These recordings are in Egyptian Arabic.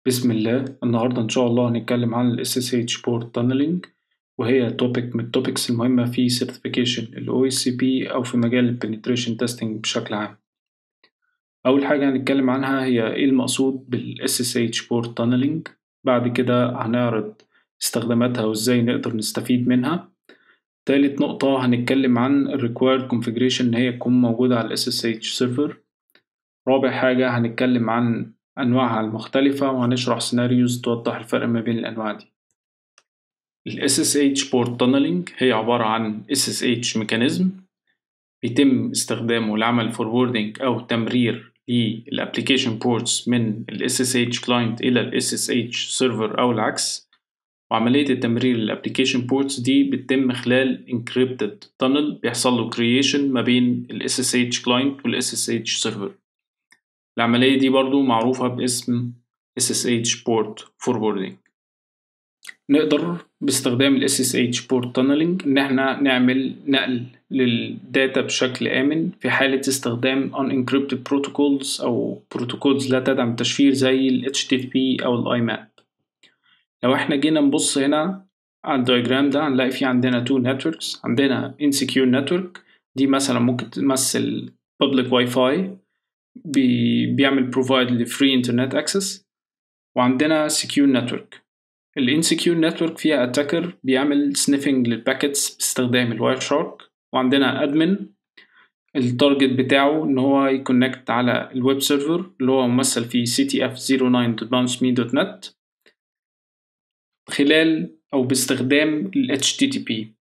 بسم الله النهاردة إن شاء الله هنتكلم عن ال SSH Port Tunneling وهي topic من التوبكس المهمة في Certification ال OSCP أو في مجال ال Penetration Testing بشكل عام أول حاجة هنتكلم عنها هي إيه المقصود بال SSH Port Tunneling بعد كده هنعرض استخداماتها وإزاي نقدر نستفيد منها تالت نقطة هنتكلم عن ال Required Configuration إن هي تكون موجودة على ال SSH Server رابع حاجة هنتكلم عن أنواعها المختلفة وهنشرح سيناريوز توضح الفرق ما بين الأنواع دي ال SSH Port Tunneling هي عبارة عن SSH ميكانيزم بيتم استخدامه لعمل forwarding أو تمرير للأبليكيشن بورتس من ال SSH client إلى ال SSH server أو العكس وعملية التمرير للأبليكيشن بورتس دي بتتم خلال encrypted tunnel بيحصل له creation ما بين ال SSH client وال SSH server العملية دي برضو معروفة باسم SSH Port Forwarding نقدر باستخدام ال SSH Port Tunneling إن احنا نعمل نقل للداتا بشكل آمن في حالة استخدام unencrypted protocols أو protocols لا تدعم التشفير زي ال HTTP أو ال IMAP لو احنا جينا نبص هنا على الدياجرام ده هنلاقي في عندنا two networks عندنا insecure network دي مثلا ممكن تمثل public Wi-Fi بي بيعمل provide ل free internet access وعندنا secure network ال insecure network فيها attacker بيعمل sniffing للباكيتس باستخدام الواير شارك وعندنا admin التارجت بتاعه ان هو يكونكت على الويب سيرفر اللي هو ممثل في ctf09.bounce.me.net خلال او باستخدام ال HTTP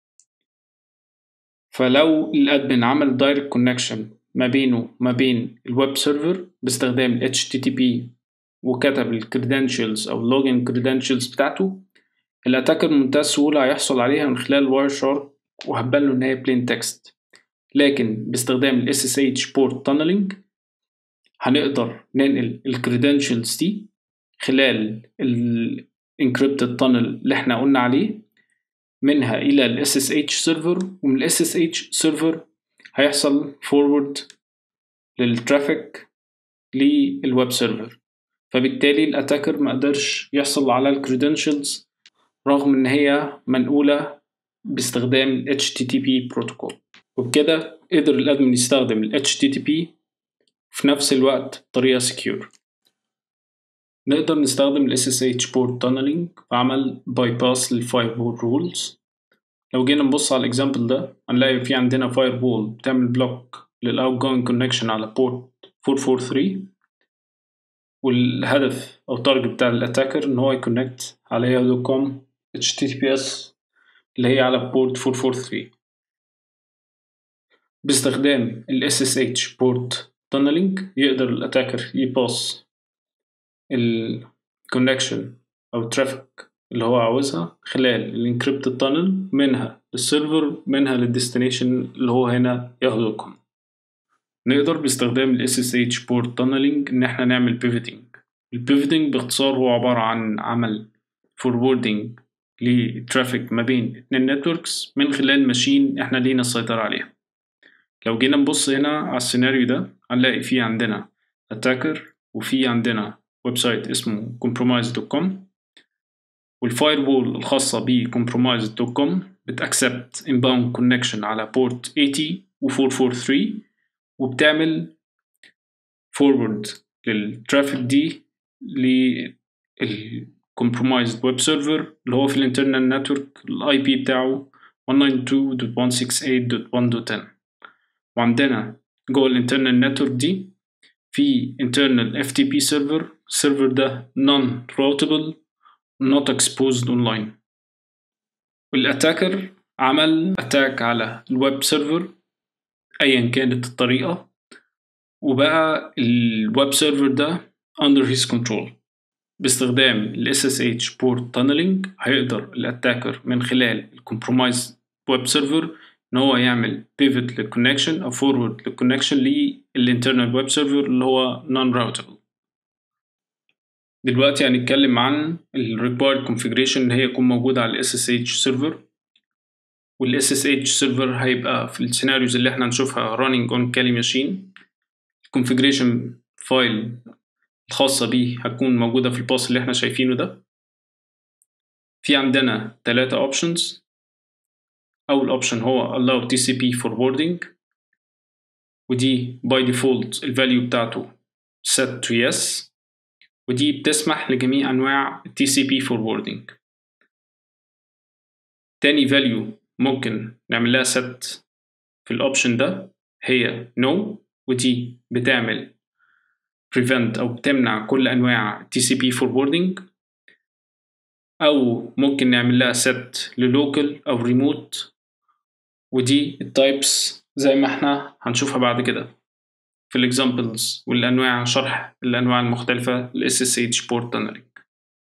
فلو الادمن عمل دايركت كونكشن ما بينه ما بين الويب سيرفر باستخدام ال HTTP وكتب ال credentials أو login credentials بتاعته الأتاكر بمنتهى السهولة هيحصل عليها من خلال واير شارك وهبان له إن هي plain text لكن باستخدام ال SSH port tunneling هنقدر ننقل ال credentials دي خلال ال encrypted tunnel اللي احنا قلنا عليه منها إلى ال SSH server ومن ال SSH server هيحصل فورورد للترافيك للويب سيرفر فبالتالي الاتاكر ما قدرش يحصل على الكريدنشلز رغم ان هي منقولة باستخدام ال HTTP بروتوكول وبكده قدر الادمن يستخدم ال HTTP في نفس الوقت بطريقة سكيور نقدر نستخدم ال SSH port tunneling في عمل bypass للفايرول رولز لو جينا نبص على الاكزامبل ده هنلاقي في عندنا فاير وول بتعمل بلوك للاوت جوينج كونكشن على بورت 443 والهدف او التارجت بتاع الاتاكر ان هو يكونكت على ياهو دوت كوم اتش تي بي اس اللي هي على بورت 443 باستخدام ال SSH port tunneling يقدر الاتاكر يباص الكونكشن او الترافيك اللي هو عاوزها خلال الانكريبتد تانل منها للسيرفر منها للديستنيشن اللي هو هنا ياخدكم نقدر باستخدام ال SSH port tunneling إن احنا نعمل pivoting البيفوتنج باختصار هو عبارة عن عمل forwarding للترافيك ما بين اتنين نتوركس من خلال ماشين احنا لينا السيطرة عليها لو جينا نبص هنا على السيناريو ده هنلاقي في عندنا attacker وفي عندنا ويب سايت اسمه compromise.com والفاير وول الخاصة ب compromise.com بتأكسبت inbound connection على port 80 و 443 وبتعمل forward للترافيك دي لل compromised web server اللي هو في الانترنال نتورك الاي بي بتاعه 192.168.1.10 وعندنا جوه الانترنال نتورك دي في internal FTP server السيرفر ده non routable not exposed online والاتاكر عمل اتاك على الويب سيرفر ايا كانت الطريقة وبقى الويب سيرفر ده under his control باستخدام ال SSH port tunneling هيقدر الاتاكر من خلال الكمبرومايز ويب سيرفر ان هو يعمل pivot للكونكشن او forward للكونكشن للانترنال ويب سيرفر اللي هو non routable دلوقتي هنتكلم عن ال required configuration اللي هي يكون موجودة على ال SSH server وال SSH server هيبقى في السيناريوز اللي احنا هنشوفها running on Kali machine configuration file الخاصة بيه هتكون موجودة في الباص اللي احنا شايفينه ده في عندنا تلاتة options أول option هو allow TCP forwarding ودي by default الفاليو بتاعته set to yes ودي بتسمح لجميع أنواع TCP forwarding تاني value ممكن نعمل لها set في الأوبشن ده هي no ودي بتعمل prevent أو بتمنع كل أنواع TCP forwarding أو ممكن نعمل لها set للوكال أو remote ودي التايبس زي ما احنا هنشوفها بعد كده في الاكزامبلز والانواع شرح الانواع المختلفه ل SSH port tunneling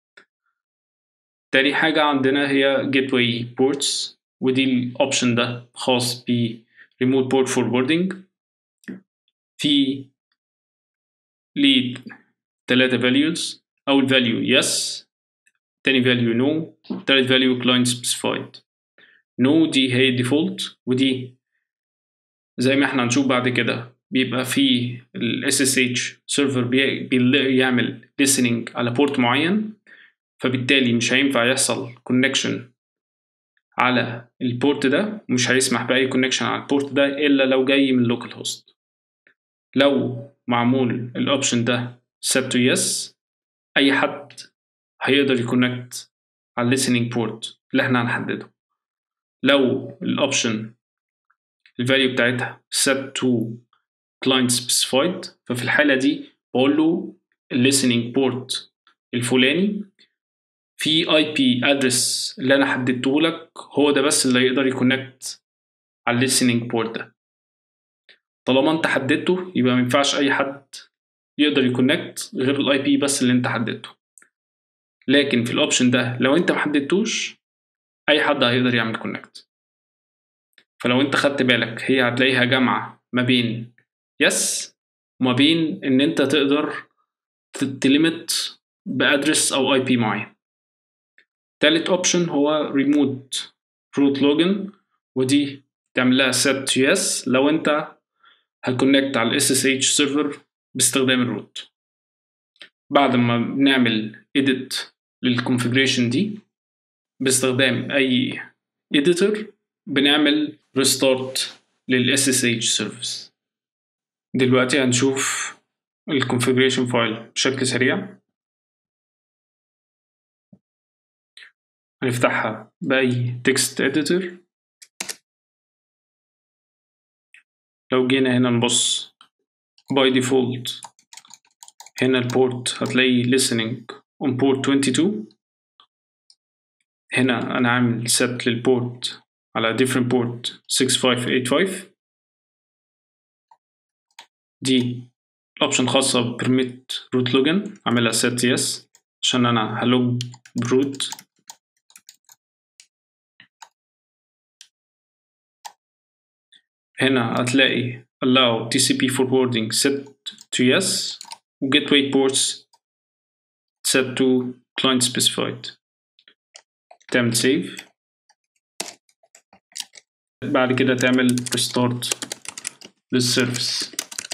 تاني حاجة عندنا هي gateway ports ودي الاوبشن ده خاص ب remote port forwarding في ليه تلاتة values أول value yes تاني value no تالت value client specified no دي هي default ودي زي ما احنا هنشوف بعد كده بيبقى في ال SSH server بيعمل listening على port معين فبالتالي مش هينفع يحصل connection على البورت ده ومش هيسمح بأي connection على البورت ده إلا لو جاي من local host لو معمول الاوبشن ده set to yes أي حد هيقدر يكونكت على listening port اللي احنا هنحدده لو الاوبشن الفاليو بتاعتها set to client specified ففي الحالة دي بقول له listening port الفلاني في اي بي ادرس اللي انا حددته لك هو ده بس اللي يقدر يكونكت على listening port ده طالما انت حددته يبقى ما ينفعش اي حد يقدر يكونكت غير الاي بي بس اللي انت حددته لكن في الاوبشن ده لو انت ما حددتوش اي حد هيقدر يعمل كونكت فلو انت خدت بالك هي هتلاقيها جامعه ما بين يس وما بين ان انت تقدر تليمت بادرس او اي بي معين تالت اوبشن هو ريموت روت لوجن ودي تعمل لها set to yes لو انت هتكونكت على ال SSH سيرفر باستخدام الروت بعد ما بنعمل edit للconfiguration دي باستخدام اي editor بنعمل restart لل SSH service دلوقتي هنشوف الconfiguration file بشكل سريع هنفتحها بأي text editor لو جينا هنا نبص by default هنا البورت هتلاقي listening on port 22 هنا أنا عامل set للبورت على different port 6585 دي الأوبشن خاصة ب permit root login عاملها set yes عشان أنا هلوج بروت هنا هتلاقي allow TCP forwarding set to yes و gateway ports set to client specified تعمل save بعد كده تعمل restart للسيرفيس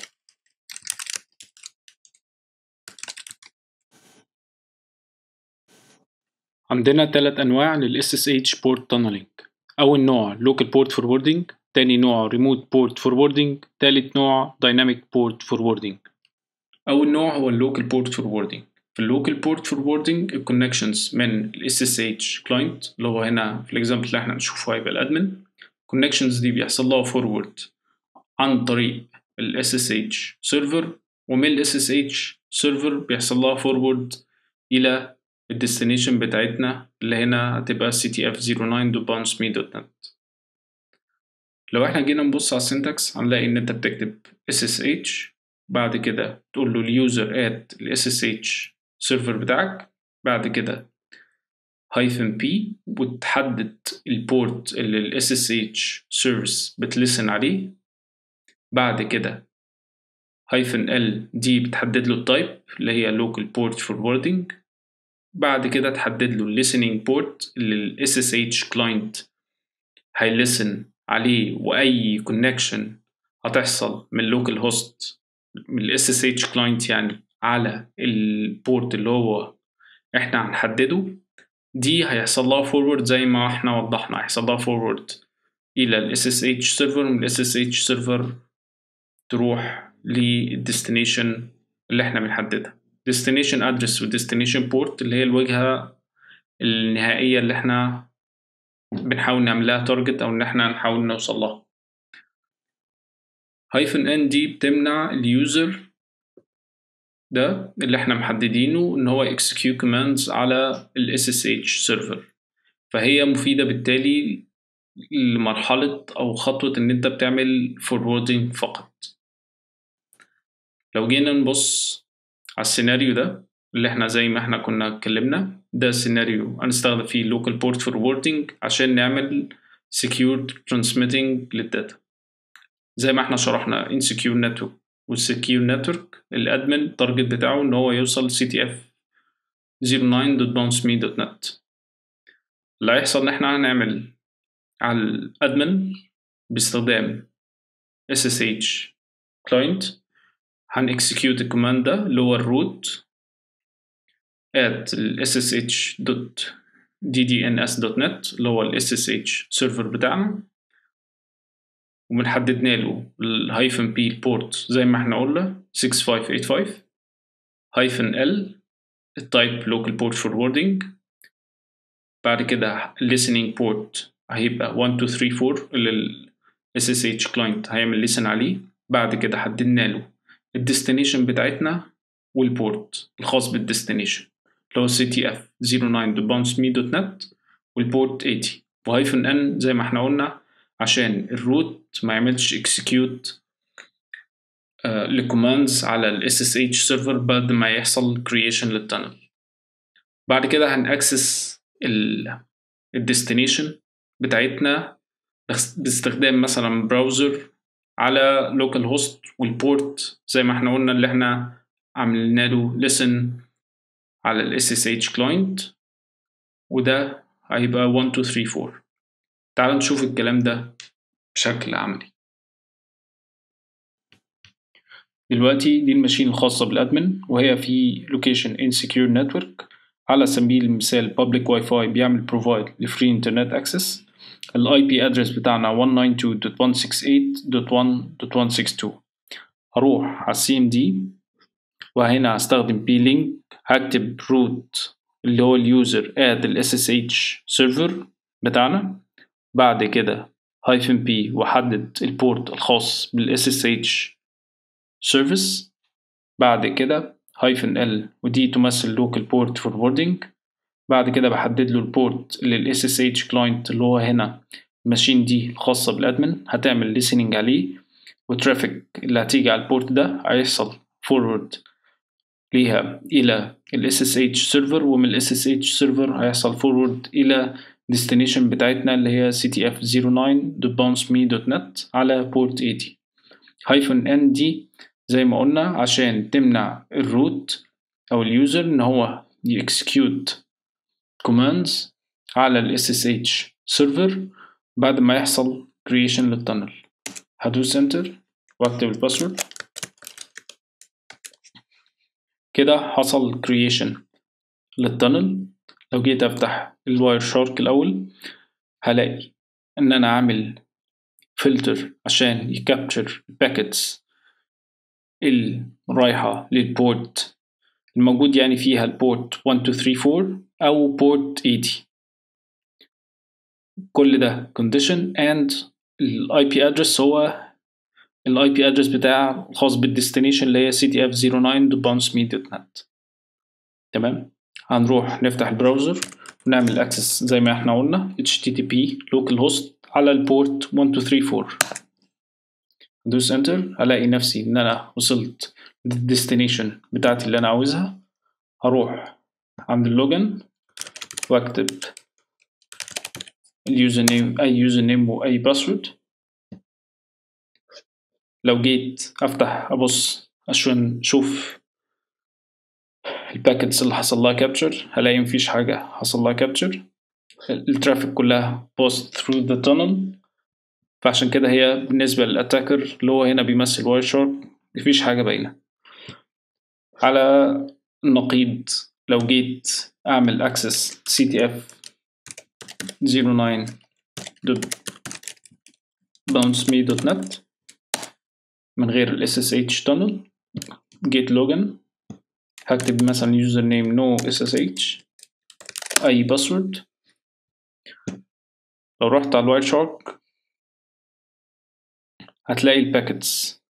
عندنا تلات أنواع لل SSH port tunneling أول نوع local port forwarding تاني نوع remote port forwarding تالت نوع dynamic port forwarding أول نوع هو local port forwarding في local port forwarding ال connections من ال SSH client اللي هو هنا في الإكزامبل اللي احنا هنشوفه هيبقى الأدمن connections دي بيحصل لها forward عن طريق ال SSH server ومن ال SSH server بيحصل لها forward إلى الديستنيشن بتاعتنا اللي هنا هتبقى ctf09.bounce.me.net لو احنا جينا نبص على السنتكس هنلاقي ان انت بتكتب ssh بعد كده تقول له اليوزر ات ال ssh سيرفر بتاعك بعد كده هايفن بي وتحدد البورت اللي ال ssh سيرفيس بتلسن عليه بعد كده هايفن ال دي بتحدد له التايب اللي هي local port forwarding بعد كده تحدد له listening port اللي ال SSH client هيلسن عليه وأي connection هتحصل من local host من ال SSH client يعني على البورت اللي هو احنا هنحدده دي هيحصل لها فورورد زي ما احنا وضحنا هيحصل لها فورورد الى ال SSH سيرفر من ال SSH سيرفر تروح للديستنيشن اللي احنا بنحددها destination address و destination port اللي هي الوجهة النهائية اللي احنا بنحاول نعملها تارجت او ان احنا نحاول نوصل لها هايفن ان دي بتمنع اليوزر ده اللي احنا محددينه ان هو execute commands على ال SSH server فهي مفيدة بالتالي لمرحلة أو خطوة إن أنت بتعمل forwarding فقط لو جينا نبص على السيناريو ده اللي احنا زي ما احنا كنا اتكلمنا ده سيناريو هنستخدم فيه local port forwarding عشان نعمل secure transmitting للداتا زي ما احنا شرحنا insecure network والsecure network الادمن التارجت بتاعه ان هو يوصل ctf 09.bounceme.net اللي هيحصل ان احنا هنعمل على الادمن باستخدام ssh client هنكسكيوت الكوماند ده اللي هو الروت at ال ssh.ddns.net اللي هو ال ssh سيرفر بتاعنا وبنحددنا له الهايفن بي البورت زي ما احنا قلنا 6585 هايفن ال التايب لوكال بورت فوروردنج بعد كده listening port هيبقى 1234 اللي ال SSH client هيعمل listen عليه بعد كده حددنا له الديستنيشن بتاعتنا والبورت الخاص بالديستنيشن اللي هو CTF 09.bounceme.net والبورت 80 وهايفن ان زي ما احنا قلنا عشان الروت ما يعملش اكسكيوت آه لكوماندز على ال SSH سيرفر بعد ما يحصل creation للتانل بعد كده هنأكسس الديستنيشن بتاعتنا باستخدام مثلا براوزر على لوكال هوست والبورت زي ما احنا قلنا اللي احنا عملنا له listen على ال SSH client وده هيبقى 1 2 3 4 تعال نشوف الكلام ده بشكل عملي دلوقتي دي الماشين الخاصة بالادمن وهي في location insecure network على سبيل المثال public واي فاي بيعمل provide لفري انترنت access الاي بي ادرس بتاعنا 192.168.1.162 هروح على السي ام دي وهنا هستخدم بي لينك هكتب روت اللي هو اليوزر اد الاس اس اتش سيرفر بتاعنا بعد كده هايفن بي واحدد البورت الخاص بالاس اس اتش سيرفيس بعد كده هايفن ال ودي تمثل لوكال بورت فوروردنج بعد كده بحدد له البورت لل SSH client اللي هو هنا الماشين دي الخاصة بالادمن هتعمل listening عليه والترافيك اللي هتيجي على البورت ده هيحصل forward ليها إلى ال SSH server ومن ال SSH server هيحصل forward إلى destination بتاعتنا اللي هي ctf09.bounceme.net على port 80 hyphen n دي زي ما قلنا عشان تمنع الروت أو اليوزر إن هو يكسكيوت commands على ال SSH server بعد ما يحصل creation للتانل هدوس enter واكتب الباسورد كده حصل creation للتانل لو جيت افتح الواير شارك الاول هلاقي ان انا عامل فلتر عشان يكابتشر الباكيتس اللي رايحة للبورت الموجود يعني فيها البورت 1234 أو بورت 80 كل ده condition and ال IP address هو ال IP address بتاع الخاص بالديستنيشن اللي هي ctf09.bounceme.net تمام هنروح نفتح البراوزر ونعمل اكسس زي ما احنا قلنا http localhost على البورت 1234 ادوس انتر هلاقي نفسي ان انا وصلت للديستنيشن بتاعتي اللي انا عاوزها هروح عند اللوجن واكتب اليوزر نيم اي يوزر نيم واي باسورد لو جيت افتح ابص عشان اشوف الباكيتس اللي حصل لها كابتشر هلاقي مفيش حاجة حصل لها كابتشر الترافيك كلها باست ثرو ذا تانل فعشان كده هي بالنسبة للأتاكر اللي هو هنا بيمثل واير شارك مفيش حاجة باينة على النقيض لو جيت أعمل access ctf 09 bounceme.net من غير ال SSH tunnel get login هكتب مثلا يوزر نيم no SSH أي باسورد لو رحت على الواير شارك هتلاقي الباكتس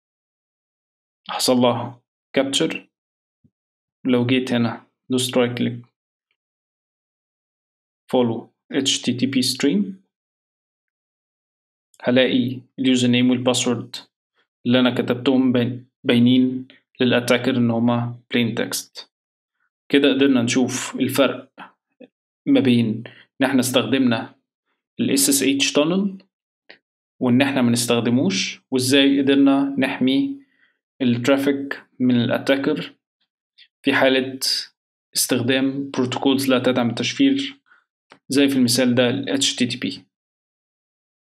حصل لها كابتشر لو جيت هنا دوست رايت كليك فولو HTTP ستريم هلاقي اليوزر نيم والباسورد اللي انا كتبتهم باينين للاتاكر ان هما plain text كده قدرنا نشوف الفرق ما بين ان احنا استخدمنا ال SSH tunnel وان احنا ما نستخدموش وازاي قدرنا نحمي الترافيك من الاتاكر في حالة استخدام بروتوكولز لا تدعم التشفير زي في المثال ده ال HTTP